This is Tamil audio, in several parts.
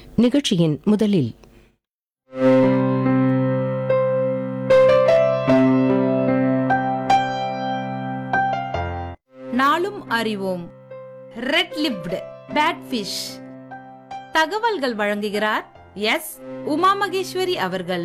நிகழ்ச்சியின் முதலில் நாளும் அறிவோம் ரெட் லிப்டு பேட் ஃபிஷ் தகவல்கள் வழங்குகிறார் எஸ் உமா மகேஸ்வரி அவர்கள்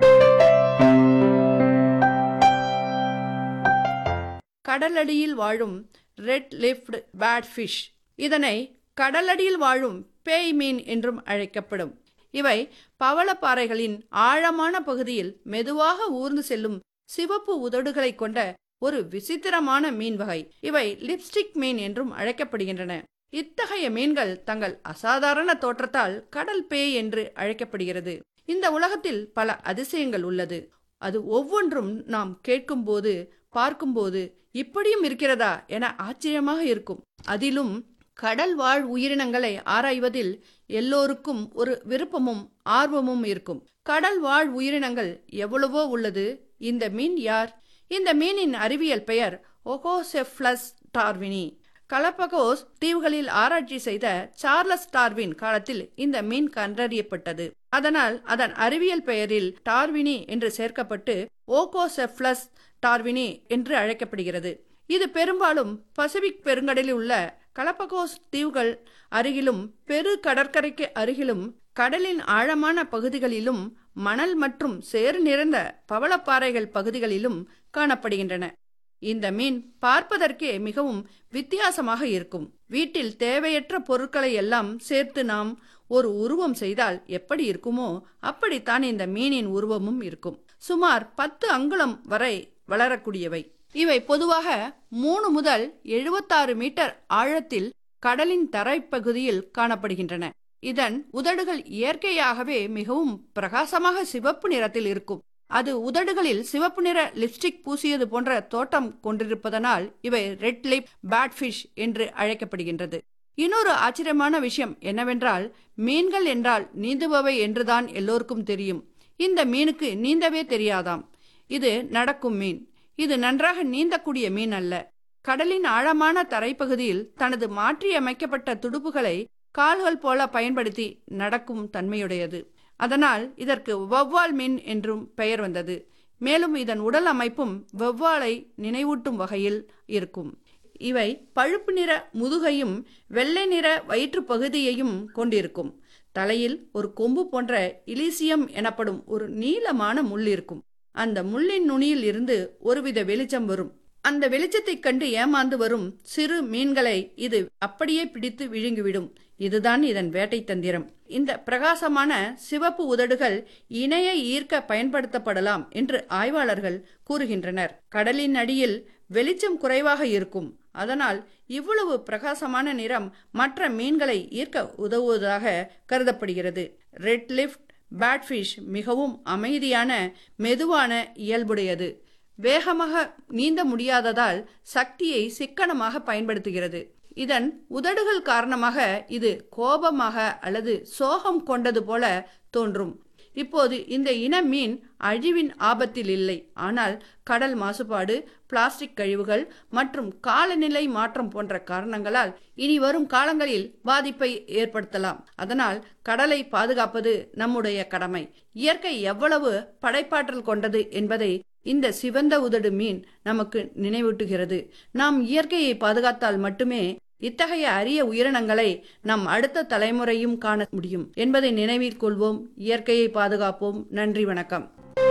கடலடியில் வாழும் ரெட் லிஃப்ட் பேட்ஃபிஷ் இதனை கடலடியில் வாழும் பேய் மீன் என்றும் அழைக்கப்படும் இவை பவளப்பாறைகளின் ஆழமான பகுதியில் மெதுவாக ஊர்ந்து செல்லும் சிவப்பு உதடுகளை கொண்ட ஒரு விசித்திரமான மீன் வகை இவை லிப்ஸ்டிக் மீன் என்றும் அழைக்கப்படுகின்றன இத்தகைய மீன்கள் தங்கள் அசாதாரண தோற்றத்தால் கடல் பேய் என்று அழைக்கப்படுகிறது இந்த உலகத்தில் பல அதிசயங்கள் உள்ளது அது ஒவ்வொன்றும் நாம் கேட்கும்போது பார்க்கும்போது இப்படியும் இருக்கிறதா என ஆச்சரியமாக இருக்கும் அதிலும் கடல் வாழ் உயிரினங்களை ஆராய்வதில் எல்லோருக்கும் ஒரு விருப்பமும் ஆர்வமும் இருக்கும் கடல் வாழ் உயிரினங்கள் எவ்வளவோ உள்ளது இந்த மீன் யார் இந்த மீனின் அறிவியல் பெயர் ஒகோசெஃப்ளஸ் டார்வினி கலப்பகோஸ் தீவுகளில் ஆராய்ச்சி செய்த சார்லஸ் டார்வின் காலத்தில் இந்த மீன் கண்டறியப்பட்டது அதனால் அதன் அறிவியல் பெயரில் டார்வினி என்று சேர்க்கப்பட்டு ஓகோசெஃப்ளஸ் டார்வினி என்று அழைக்கப்படுகிறது இது பெரும்பாலும் பசிபிக் பெருங்கடலில் உள்ள கலப்பகோஸ் தீவுகள் அருகிலும் பெரு கடற்கரைக்கு அருகிலும் கடலின் ஆழமான பகுதிகளிலும் மணல் மற்றும் சேறு நிறைந்த பவளப்பாறைகள் பகுதிகளிலும் காணப்படுகின்றன இந்த மீன் பார்ப்பதற்கே மிகவும் வித்தியாசமாக இருக்கும் வீட்டில் தேவையற்ற பொருட்களை எல்லாம் சேர்த்து நாம் ஒரு உருவம் செய்தால் எப்படி இருக்குமோ அப்படித்தான் இந்த மீனின் உருவமும் இருக்கும் சுமார் பத்து அங்குலம் வரை வளரக்கூடியவை இவை பொதுவாக மூணு முதல் எழுபத்தாறு மீட்டர் ஆழத்தில் கடலின் தரைப்பகுதியில் காணப்படுகின்றன இதன் உதடுகள் இயற்கையாகவே மிகவும் பிரகாசமாக சிவப்பு நிறத்தில் இருக்கும் அது உதடுகளில் சிவப்பு நிற லிப்ஸ்டிக் பூசியது போன்ற தோட்டம் கொண்டிருப்பதனால் இவை ரெட் லிப் பேட்ஃபிஷ் என்று அழைக்கப்படுகின்றது இன்னொரு ஆச்சரியமான விஷயம் என்னவென்றால் மீன்கள் என்றால் நீந்துபவை என்றுதான் எல்லோருக்கும் தெரியும் இந்த மீனுக்கு நீந்தவே தெரியாதாம் இது நடக்கும் மீன் இது நன்றாக நீந்தக்கூடிய மீன் அல்ல கடலின் ஆழமான தரைப்பகுதியில் தனது மாற்றியமைக்கப்பட்ட துடுப்புகளை கால்கள் போல பயன்படுத்தி நடக்கும் தன்மையுடையது அதனால் இதற்கு வௌவால் மீன் என்றும் பெயர் வந்தது மேலும் இதன் உடல் அமைப்பும் வௌவாலை நினைவூட்டும் வகையில் இருக்கும் இவை பழுப்பு நிற முதுகையும் வெள்ளை நிற வயிற்று பகுதியையும் கொண்டிருக்கும் தலையில் ஒரு கொம்பு போன்ற இலிசியம் எனப்படும் ஒரு நீளமான முள் இருக்கும் அந்த முள்ளின் நுனியில் இருந்து ஒருவித வெளிச்சம் வரும் அந்த வெளிச்சத்தைக் கண்டு ஏமாந்து வரும் சிறு மீன்களை இது அப்படியே பிடித்து விழுங்கிவிடும் இதுதான் இதன் வேட்டை தந்திரம் இந்த பிரகாசமான சிவப்பு உதடுகள் இணையை ஈர்க்க பயன்படுத்தப்படலாம் என்று ஆய்வாளர்கள் கூறுகின்றனர் கடலின் அடியில் வெளிச்சம் குறைவாக இருக்கும் அதனால் இவ்வளவு பிரகாசமான நிறம் மற்ற மீன்களை ஈர்க்க உதவுவதாக கருதப்படுகிறது ரெட் லிஃப்ட் பேட்ஃபிஷ் மிகவும் அமைதியான மெதுவான இயல்புடையது வேகமாக நீந்த முடியாததால் சக்தியை சிக்கனமாக பயன்படுத்துகிறது இதன் உதடுகள் காரணமாக இது கோபமாக அல்லது சோகம் கொண்டது போல தோன்றும் இப்போது இந்த இன மீன் அழிவின் ஆபத்தில் இல்லை ஆனால் கடல் மாசுபாடு பிளாஸ்டிக் கழிவுகள் மற்றும் காலநிலை மாற்றம் போன்ற காரணங்களால் இனி வரும் காலங்களில் பாதிப்பை ஏற்படுத்தலாம் அதனால் கடலை பாதுகாப்பது நம்முடைய கடமை இயற்கை எவ்வளவு படைப்பாற்றல் கொண்டது என்பதை இந்த சிவந்த உதடு மீன் நமக்கு நினைவூட்டுகிறது நாம் இயற்கையை பாதுகாத்தால் மட்டுமே இத்தகைய அரிய உயிரினங்களை நம் அடுத்த தலைமுறையும் காண முடியும் என்பதை நினைவில் கொள்வோம் இயற்கையை பாதுகாப்போம் நன்றி வணக்கம்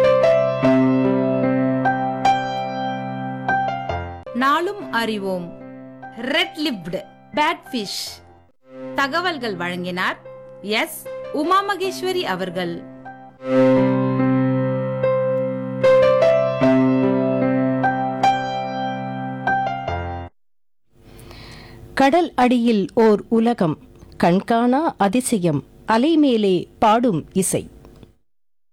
நாளும் அறிவோம் ரெட் லிப்டு பேட் ஃபிஷ் தகவல்கள் வழங்கினார் எஸ் உமா மகேஸ்வரி அவர்கள் கடல் அடியில் ஓர் உலகம் கண்காணா அதிசயம் அலை மேலே பாடும் இசை